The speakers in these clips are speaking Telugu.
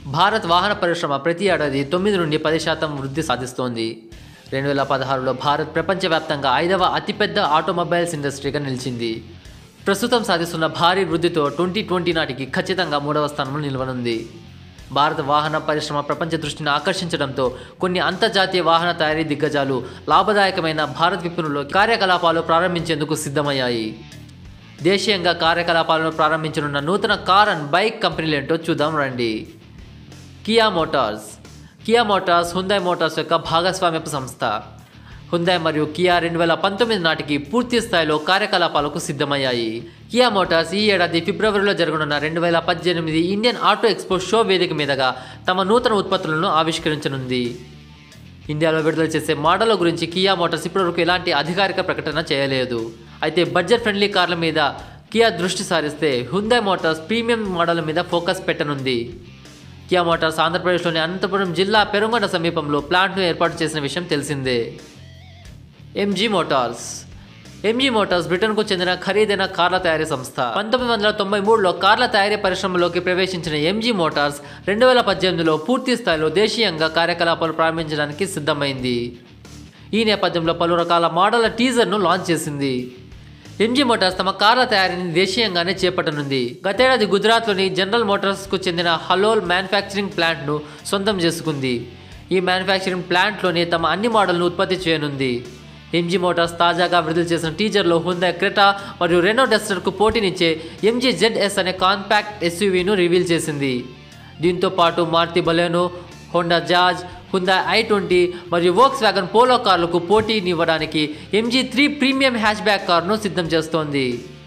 భారత్ వాహన పరిశ్రమ ప్రతి ఏడాది తొమ్మిది నుండి పది శాతం వృద్ధి సాధిస్తోంది రెండు వేల పదహారులో భారత్ ప్రపంచవ్యాప్తంగా ఐదవ అతిపెద్ద ఆటోమొబైల్స్ ఇండస్ట్రీగా నిలిచింది ప్రస్తుతం సాధిస్తున్న భారీ వృద్ధితో ట్వంటీ ట్వంటీ నాటికి ఖచ్చితంగా మూడవ స్థానంలో నిలవనుంది భారత వాహన పరిశ్రమ ప్రపంచ దృష్టిని ఆకర్షించడంతో కొన్ని అంతర్జాతీయ వాహన తయారీ దిగ్గజాలు లాభదాయకమైన భారత్ విపణుల్లో కార్యకలాపాలు ప్రారంభించేందుకు సిద్ధమయ్యాయి దేశీయంగా కార్యకలాపాలను ప్రారంభించనున్న నూతన కార్ అండ్ బైక్ కంపెనీలేంటో చూద్దాం రండి Kia Motors Kia Motors Hyundai Motors యొక్క భాగస్వామ్యపు సంస్థ హుందాయ్ మరియు కియా రెండు వేల పంతొమ్మిది నాటికి పూర్తి స్థాయిలో కార్యకలాపాలకు సిద్ధమయ్యాయి కియా మోటార్స్ ఈ ఏడాది ఫిబ్రవరిలో జరగనున్న రెండు వేల పద్దెనిమిది ఇండియన్ ఆటో ఎక్స్పో షో వేదిక మీదుగా తమ నూతన ఉత్పత్తులను ఆవిష్కరించనుంది ఇండియాలో విడుదల చేసే మోడళ్ల గురించి కియా మోటార్స్ ఇప్పటివరకు ఎలాంటి అధికారిక ప్రకటన చేయలేదు అయితే బడ్జెట్ ఫ్రెండ్లీ కార్ల మీద కియా దృష్టి సారిస్తే హుందాయ్ మోటార్స్ ప్రీమియం మోడల్ మీద ఫోకస్ పెట్టనుంది కియా మోటార్స్ ఆంధ్రప్రదేశ్లోని అనంతపురం జిల్లా పెరుగొండ సమీపంలో ప్లాంట్ను ఏర్పాటు చేసిన విషయం తెలిసిందే ఎంజీ మోటార్స్ ఎంజీ మోటార్స్ బ్రిటన్కు చెందిన ఖరీదైన కార్ల తయారీ సంస్థ పంతొమ్మిది వందల తొంభై మూడులో కార్ల తయారీ పరిశ్రమలోకి ప్రవేశించిన ఎంజీ మోటార్స్ రెండు వేల పద్దెనిమిదిలో పూర్తి స్థాయిలో దేశీయంగా కార్యకలాపాలు ప్రారంభించడానికి సిద్ధమైంది ఈ నేపథ్యంలో పలు రకాల మోడళ్ల టీజర్ను లాంచ్ చేసింది ఎంజీ మోటార్స్ తమ కార్ల తయారీని దేశీయంగానే చేపట్టనుంది గతేడాది గుజరాత్లోని జనరల్ మోటార్స్కు చెందిన హలోల్ మ్యానుఫ్యాక్చరింగ్ ప్లాంట్ను సొంతం చేసుకుంది ఈ మ్యానుఫ్యాక్చరింగ్ ప్లాంట్లోనే తమ అన్ని మోడల్ను ఉత్పత్తి చేయనుంది ఎంజీ మోటార్స్ తాజాగా విడుదల చేసిన టీజర్లో హుందా క్రెటా మరియు రెనో డస్టర్కు పోటీనిచ్చే ఎంజీ జెడ్ఎస్ అనే కాంపాక్ట్ ఎస్యూవీను రివీల్ చేసింది దీంతో పాటు Maruti Baleno Honda Jazz Hyundai i twenty మరియు వోక్స్ వ్యాగన్ పోలో కార్లకు పోటీనివ్వడానికి MG three premium hatchback కారును సిద్ధం చేస్తోంది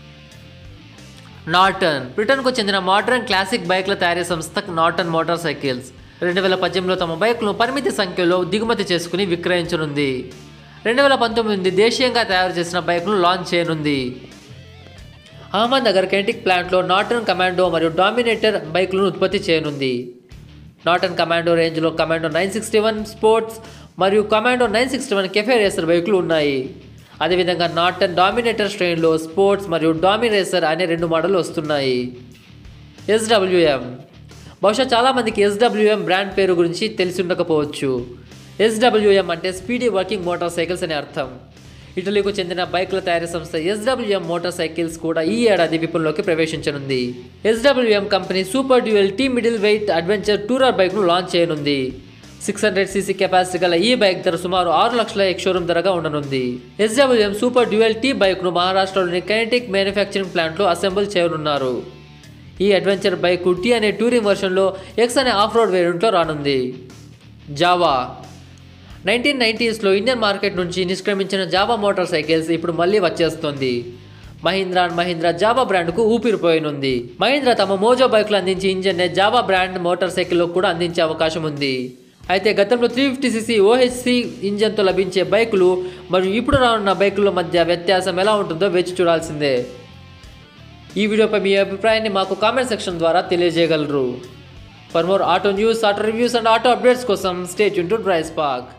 నార్టన్ బ్రిటన్కు చెందిన మోడర్న్ క్లాసిక్ బైక్ల తయారీ సంస్థ నార్టన్ మోటార్ సైకిల్స్ రెండు వేల పద్దెనిమిదిలో తమ బైక్లను పరిమిత సంఖ్యలో దిగుమతి చేసుకుని విక్రయించనుంది రెండు వేల పంతొమ్మిది నుండి దేశీయంగా తయారు చేసిన బైక్ను లాంచ్ చేయనుంది అహ్మద్నగర్ కెంటిక్ ప్లాంట్లో నార్టన్ కమాండో మరియు డామినేటర్ బైక్లను ఉత్పత్తి చేయనుంది నార్టన్ కమాండో రేంజ్లో Commando nine sixty one sports మరియు Commando nine sixty one cafe racer బైకులు ఉన్నాయి అదేవిధంగా నార్టన్ డామినేటర్ శ్రేణిలో స్పోర్ట్స్ మరియు డామినేసర్ అనే రెండు మోడళ్లు వస్తున్నాయి ఎస్డబ్ల్యూఎం బహుశా చాలామందికి ఎస్డబ్ల్యూఎం బ్రాండ్ పేరు గురించి తెలిసి ఉండకపోవచ్చు ఎస్డబ్ల్యూఎం అంటే స్పీడీ వర్కింగ్ మోటార్ సైకిల్స్ అని అర్థం ఇటలీకు చెందిన బైకుల తయారీ సంస్థ ఎస్డబ్ల్యూఎం మోటార్ సైకిల్స్ కూడా ఈ ఏడాది విపుల్లోకి ప్రవేశించనుంది SWM company super dual T middle weight adventure tourer బైక్ను లాంచ్ చేయనుంది సిక్స్ హండ్రెడ్ సీసీ కెపాసిటీ గల ఈ బైక్ ధర సుమారు ఆరు లక్షల ఎక్స్షోరూమ్ ధరగా ఉండనుంది ఎస్డబ్ల్యూఎం సూపర్ డ్యూయల్ టీ బైక్ను మహారాష్ట్రలోని కైనటిక్ మ్యానుఫ్యాక్చరింగ్ ప్లాంట్లో అసెంబుల్ చేయనున్నారు ఈ అడ్వెంచర్ బైక్ టీ అనే టూరింగ్ వర్షన్లో ఎక్స్ అనే ఆఫ్ రోడ్ వేరియంట్లో రానుంది జావా నైన్టీన్ నైంటీస్లో ఇండియన్ మార్కెట్ నుంచి నిష్క్రమించిన జావా మోటార్ సైకిల్స్ ఇప్పుడు మళ్ళీ వచ్చేస్తుంది మహీంద్రా అండ్ మహీంద్రా జావా బ్రాండ్కు ఊపిరిపోయనుంది మహీంద్రా తమ మోజో బైక్లు అందించే ఇంజన్నే జావా బ్రాండ్ మోటార్ సైకిల్లో కూడా అందించే అవకాశం ఉంది అయితే గతంలో త్రీ ఫిఫ్టీ సీసీ ఓహెచ్సి ఇంజన్తో లభించే బైకులు మరియు ఇప్పుడు రానున్న బైకుల మధ్య వ్యత్యాసం ఎలా ఉంటుందో వేచి చూడాల్సిందే ఈ వీడియోపై మీ అభిప్రాయాన్ని మాకు కామెంట్ సెక్షన్ ద్వారా తెలియజేయగలరు for more auto news auto reviews and auto updates కోసం స్టేట్ యూన్ టు డ్రైస్ పార్క్